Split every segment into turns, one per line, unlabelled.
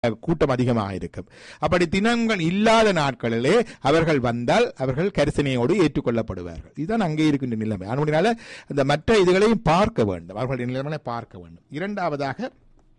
கூட்டம் அதிகமாக இருக்கும் அப்படி தினங்கள் இல்லாத நாட்களிலே அவர்கள் வந்தால் அவர்கள் கரிசனையோடு ஏற்றுக்கொள்ளப்படுவார்கள் இதுதான் அங்கே இருக்கின்ற நிலைமை அதனால அந்த மற்ற இதுகளையும் பார்க்க வேண்டும் அவர்களுடைய நிலைமையை பார்க்க வேண்டும் இரண்டாவதாக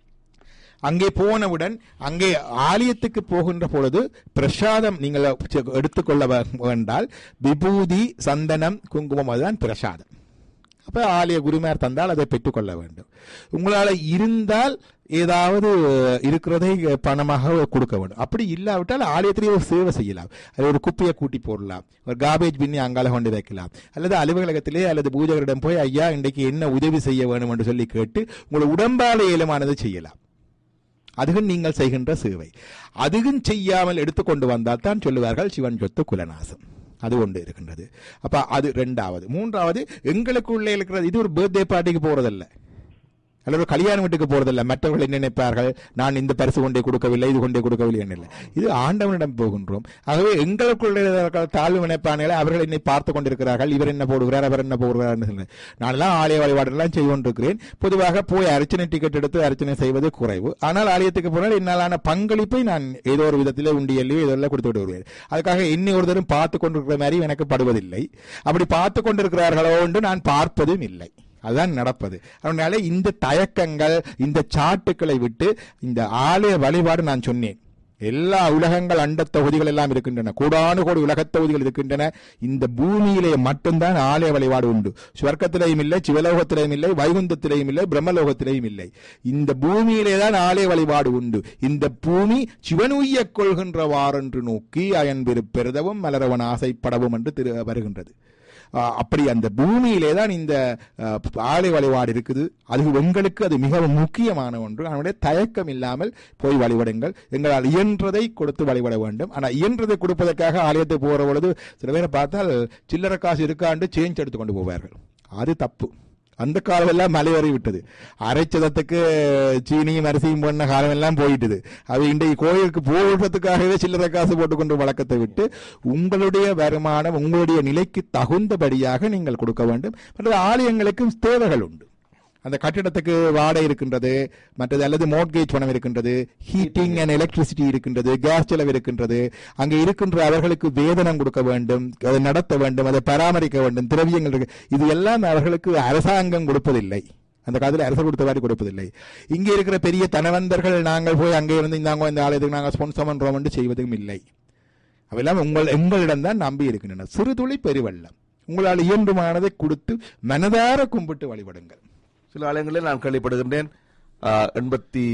அங்கே போனவுடன் அங்கே ஆலயத்துக்கு போகின்ற பொழுது பிரசாதம் நீங்கள் எடுத்துக்கொள்ள வே- வேண்டால் விபூதி சந்தனம் குங்குமம் அதுதான் பிரசாதம் அப்ப ஆலய குருமார் தந்தால் அதை பெற்றுக்கொள்ள வேண்டும் உங்களால் இருந்தால் ஏதாவது இருக்கிறதை பணமாக கொடுக்க வேண்டும் அப்படி இல்லாவிட்டால் ஆலயத்திலேயே ஒரு சேவை செய்யலாம் அது ஒரு குப்பையை கூட்டி போடலாம் ஒரு காபேஜ் பின்னி அங்கால கொண்டு வைக்கலாம் அல்லது அலுவலகத்திலே அல்லது பூஜகரிடம் போய் ஐயா இன்றைக்கு என்ன உதவி செய்ய வேண்டும் என்று சொல்லி கேட்டு உங்கள் உடம்பால இயலுமானதை செய்யலாம் அதுவும் நீங்கள் செய்கின்ற சேவை அதுவும் செய்யாமல் எடுத்துக்கொண்டு வந்தால் தான் சொல்லுவார்கள் சிவன் சொத்து குலநாசம் அது ஒன்று இருக்கின்றது அப்ப அது ரெண்டாவது மூன்றாவது எங்களுக்குள்ளே இருக்கிறது இது ஒரு பர்த்டே பார்ட்டிக்கு போறதல்ல அல்லது ஒரு கல்யாண வீட்டுக்கு போறதில்ல மற்றவர்கள் என்ன நினைப்பார்கள் நான் இந்த பரிசு கொண்டே கொடுக்கவில்லை இது கொண்டே கொடுக்கவில்லை என்ன இது ஆண்டவனிடம் போகின்றோம் ஆகவே எங்களுக்குள்ள இருக்கிற தாழ்வு நினைப்பானே அவர்கள் என்னை பார்த்து கொண்டிருக்கிறார்கள் இவர் என்ன போடுகிறார் அவர் என்ன போடுகிறார் என்று சொல்லி. நானெல்லாம் ஆலய வழிபாடெல்லாம் செய்து கொண்டிருக்கிறேன் பொதுவாக போய் அர்ச்சனை டிக்கெட் எடுத்து அர்ச்சனை செய்வது குறைவு ஆனால் ஆலயத்துக்கு போனால் என்னாலான பங்களிப்பை நான் ஏதோ ஒரு விதத்தில் உண்டியல்லையோ ஏதோ எல்லாம் கொடுத்து விட்டு வருவேன் அதுக்காக இன்னி ஒருத்தரும் பார்த்து கொண்டிருக்கிற மாதிரி எனக்கு படுவதில்லை அப்படி பார்த்து கொண்டிருக்கிறார்களோ என்று நான் பார்ப்பதும் இல்லை அதுதான் நடப்பது அதனால இந்த தயக்கங்கள் இந்த சாட்டுக்களை விட்டு இந்த ஆலய வழிபாடு நான் சொன்னேன் எல்லா உலகங்கள் அண்ட தொகுதிகள் எல்லாம் இருக்கின்றன கோடானு கோடி உலகத் தொகுதிகள் இருக்கின்றன இந்த பூமியிலே மட்டும்தான் ஆலய வழிபாடு உண்டு சுவர்க்கத்திலேயும் இல்லை சிவலோகத்திலேயும் இல்லை வைகுந்தத்திலேயும் இல்லை பிரம்மலோகத்திலேயும் இல்லை இந்த பூமியிலே தான் ஆலய வழிபாடு உண்டு இந்த பூமி சிவனுய்ய கொள்கின்றவாறென்று நோக்கி அயன் பெருதவும் மலரவன் ஆசைப்படவும் என்று திரு வருகின்றது ஆஹ் அப்படி அந்த பூமியிலே தான் இந்த ஆஹ், ஆலய வழிபாடு இருக்குது அது உங்களுக்கு அது மிகவும் முக்கியமான ஒன்று அதனுடைய தயக்கம் இல்லாமல் போய் வழிபடுங்கள் எங்களால் இயன்றதை கொடுத்து வழிபட வேண்டும் ஆனால் இயன்றதை கொடுப்பதற்காக ஆலயத்துக்கு போகிற பொழுது சில பேரை பார்த்தால் சில்லறை காசு இருக்காண்டு சேஞ்ச் எடுத்து கொண்டு போவார்கள் அது தப்பு அந்த காலம் எல்லாம் மலையேறி விட்டது அரைச்சதத்துக்கு சீனியும் அரிசியும் போன காலம் எல்லாம் போயிட்டுது அது இன்றைக்கு கோயிலுக்கு போடுறதுக்காகவே சில்லறை காசு போட்டுக்கொண்டு வழக்கத்தை விட்டு உங்களுடைய வருமானம் உங்களுடைய நிலைக்கு தகுந்தபடியாக நீங்கள் கொடுக்க வேண்டும் மற்றது ஆலயங்களுக்கும் தேவைகள் உண்டு அந்த கட்டிடத்துக்கு வாடகை இருக்கின்றது மற்றது அல்லது மோட்கேஜ் பணம் இருக்கின்றது ஹீட்டிங் அண்ட் எலக்ட்ரிசிட்டி இருக்கின்றது கேஸ் செலவு இருக்கின்றது அங்கே இருக்கின்ற அவர்களுக்கு வேதனம் கொடுக்க வேண்டும் அதை நடத்த வேண்டும் அதை பராமரிக்க வேண்டும் திரவியங்கள் இருக்கு இது எல்லாம் அவர்களுக்கு அரசாங்கம் கொடுப்பதில்லை அந்த காலத்தில் அரசு கொடுத்த மாதிரி கொடுப்பதில்லை இங்கே இருக்கிற பெரிய தனவந்தர்கள் நாங்கள் போய் அங்கே இருந்து இந்தாங்க இந்த ஆலயத்துக்கு நாங்கள் ஸ்பான்சர் பண்றோம் என்று செய்வதும் இல்லை அவையெல்லாம் உங்கள் எங்களிடம் தான் நம்பி இருக்கின்றன சிறு துளி பெருவெள்ளம் உங்களால் இயன்றுமானதை கொடுத்து மனதார கும்பிட்டு வழிபடுங்கள்
சில ஆலயங்களில் நான் கேள்விப்படுகின்றேன் எண்பத்தி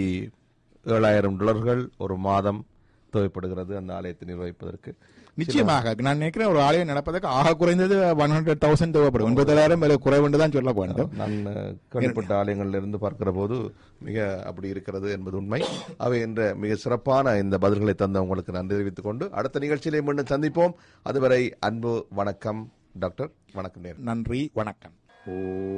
ஏழாயிரம் டாலர்கள் ஒரு மாதம் தேவைப்படுகிறது அந்த ஆலயத்தை நிர்வகிப்பதற்கு
நிச்சயமாக நான் நினைக்கிறேன் ஒரு ஆலயம் நடப்பதற்கு ஆக குறைந்தது ஒன் ஹண்ட்ரட் தௌசண்ட் தேவைப்படும் ஒன்பதாயிரம் விலை குறைவுண்டு தான் சொல்ல வேண்டும்
நான் அஹ், கேள்விப்பட்ட ஆலயங்களில் இருந்து பார்க்கிற போது மிக அப்படி இருக்கிறது என்பது உண்மை அவை என்ற மிக சிறப்பான இந்த பதில்களை தந்த உங்களுக்கு நன்றி தெரிவித்துக் கொண்டு அடுத்த நிகழ்ச்சியிலே மீண்டும் சந்திப்போம் அதுவரை அன்பு வணக்கம் டாக்டர் வணக்கம் நேரம்
நன்றி வணக்கம்
ஓ